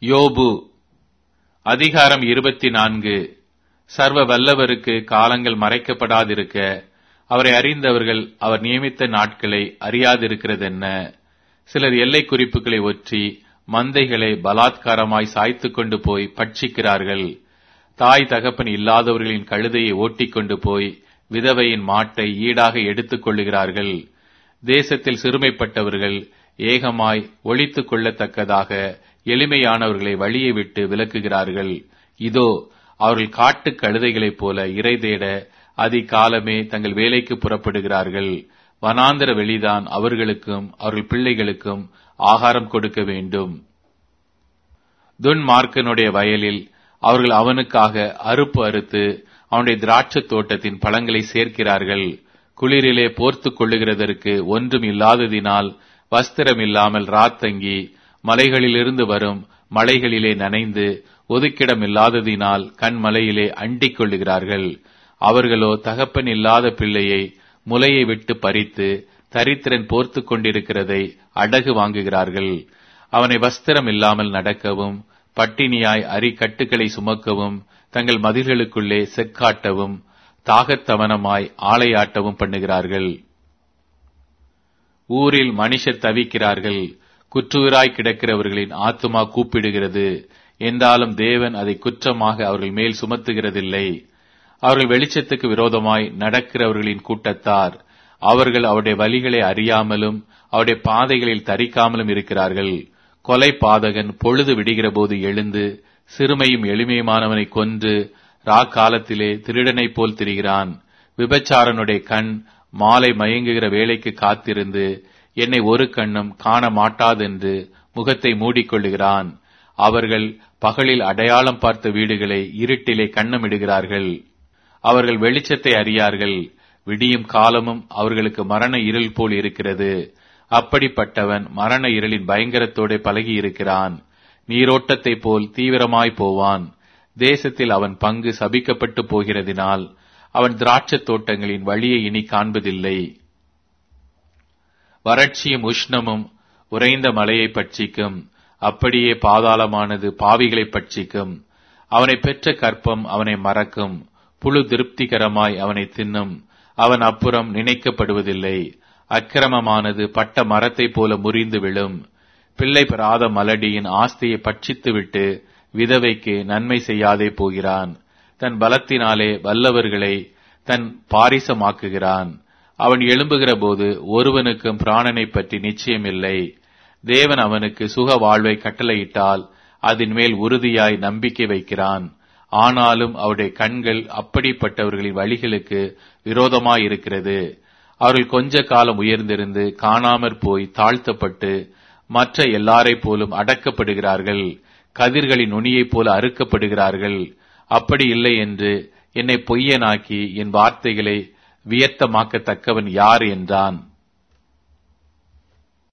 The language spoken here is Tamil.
யோபு அதிகாரம் இருபத்தி நான்கு சர்வ வல்லவருக்கு காலங்கள் மறைக்கப்படாதிருக்க அவரை அறிந்தவர்கள் அவர் நியமித்த நாட்களை அறியாதிருக்கிறதென்ன சிலர் எல்லை குறிப்புகளை ஒற்றி மந்தைகளை பலாத்காரமாய் சாய்த்துக் கொண்டு போய் பட்சிக்கிறார்கள் தாய் தகப்பன் இல்லாதவர்களின் கழுதையை ஓட்டிக்கொண்டு போய் விதவையின் மாட்டை ஈடாக எடுத்துக் கொள்ளுகிறார்கள் தேசத்தில் சிறுமைப்பட்டவர்கள் ஏகமாய் ஒழித்துக் கொள்ளத்தக்கதாக எளிமையானவர்களை வழியை விட்டு விலக்குகிறார்கள் இதோ அவர்கள் காட்டுக் கழுதைகளைப் போல இறை தேட அதிகாலமே தங்கள் வேலைக்கு புறப்படுகிறார்கள் வனாந்தர வெளிதான் அவர்களுக்கும் அவர்கள் பிள்ளைகளுக்கும் ஆகாரம் கொடுக்க வேண்டும் துன்மார்க்கனுடைய வயலில் அவர்கள் அவனுக்காக அறுப்பு அறுத்து அவனுடைய திராட்சத் தோட்டத்தின் பழங்களை சேர்க்கிறார்கள் குளிரிலே போர்த்துக் கொள்ளுகிறதற்கு ஒன்றும் இல்லாததினால் வஸ்திரம் இல்லாமல் ராத்தங்கி மலைகளிலிருந்து வரும் மலைகளிலே நனைந்து ஒதுக்கிடம் இல்லாததினால் கண்மலையிலே அண்டிக் கொள்ளுகிறார்கள் அவர்களோ தகப்பன் இல்லாத பிள்ளையை முலையை விட்டு பறித்து தரித்திரன் போர்த்துக் கொண்டிருக்கிறதை அடகு வாங்குகிறார்கள் அவனை வஸ்திரம் இல்லாமல் நடக்கவும் பட்டினியாய் அரிக்கட்டுகளை சுமக்கவும் தங்கள் மதில்களுக்குள்ளே செக்காட்டவும் தாகத்தவனமாய் ஆளையாட்டவும் பண்ணுகிறார்கள் ஊரில் மனுஷர் தவிக்கிறார்கள் குற்றுயிராய் கிடக்கிறவர்களின் ஆத்துமா கூப்பிடுகிறது என்றாலும் தேவன் அதை குற்றமாக அவர்கள் மேல் சுமத்துகிறதில்லை அவர்கள் வெளிச்சத்துக்கு விரோதமாய் நடக்கிறவர்களின் கூட்டத்தார் அவர்கள் அவருடைய வழிகளை அறியாமலும் அவருடைய பாதைகளில் தரிக்காமலும் இருக்கிறார்கள் கொலை பாதகன் பொழுது விடுகிற போது எழுந்து சிறுமையும் எளிமையுமானவனை கொன்று ரா காலத்திலே திருடனைப் போல் திரிகிறான் விபச்சாரனுடைய கண் மாலை மயங்குகிற வேலைக்கு காத்திருந்து என்னை ஒரு கண்ணும் காண மாட்டாதென்று முகத்தை மூடிக்கொள்ளுகிறான் அவர்கள் பகலில் அடையாளம் பார்த்த வீடுகளை இருட்டிலே கண்ணமிடுகிறார்கள் அவர்கள் வெளிச்சத்தை அறியார்கள் விடியும் காலமும் அவர்களுக்கு மரண இருள் போல் இருக்கிறது அப்படிப்பட்டவன் மரண இருளின் பயங்கரத்தோட பழகி இருக்கிறான் நீரோட்டத்தைப் போல் தீவிரமாய் போவான் தேசத்தில் அவன் பங்கு சபிக்கப்பட்டு போகிறதினால் அவன் திராட்சத் தோட்டங்களின் வழியை இனி காண்பதில்லை வறட்சியும் உஷ்ணமும் உறைந்த மலையை பட்சிக்கும் அப்படியே பாதாளமானது பாவிகளை பட்சிக்கும் அவனை பெற்ற கற்பம் அவனை மறக்கும் புழு திருப்திகரமாய் அவனை தின்னும் அவன் அப்புறம் நினைக்கப்படுவதில்லை அக்கிரமமானது பட்ட மரத்தைப் போல முறிந்து விழும் பிள்ளை பெறாத மலடியின் ஆஸ்தியை பட்சித்துவிட்டு விதவைக்கு நன்மை செய்யாதே போகிறான் தன் பலத்தினாலே வல்லவர்களை தன் பாரிசமாக்குகிறான் அவன் எழும்புகிற போது ஒருவனுக்கும் பிராணனை பற்றி நிச்சயமில்லை தேவன் அவனுக்கு சுக வாழ்வை கட்டளையிட்டால் அதன் மேல் உறுதியாய் நம்பிக்கை வைக்கிறான் ஆனாலும் அவருடைய கண்கள் அப்படிப்பட்டவர்களின் வழிகளுக்கு விரோதமாயிருக்கிறது அவர்கள் கொஞ்ச காலம் உயர்ந்திருந்து காணாமற் போய் தாழ்த்தப்பட்டு மற்ற எல்லாரைப் போலும் அடக்கப்படுகிறார்கள் கதிர்களின் நுனியைப் போல அறுக்கப்படுகிறார்கள் அப்படி இல்லை என்று என்னை பொய்யனாக்கி என் வார்த்தைகளை வியத்தமாக்கத்தக்கவன் யார் என்றான்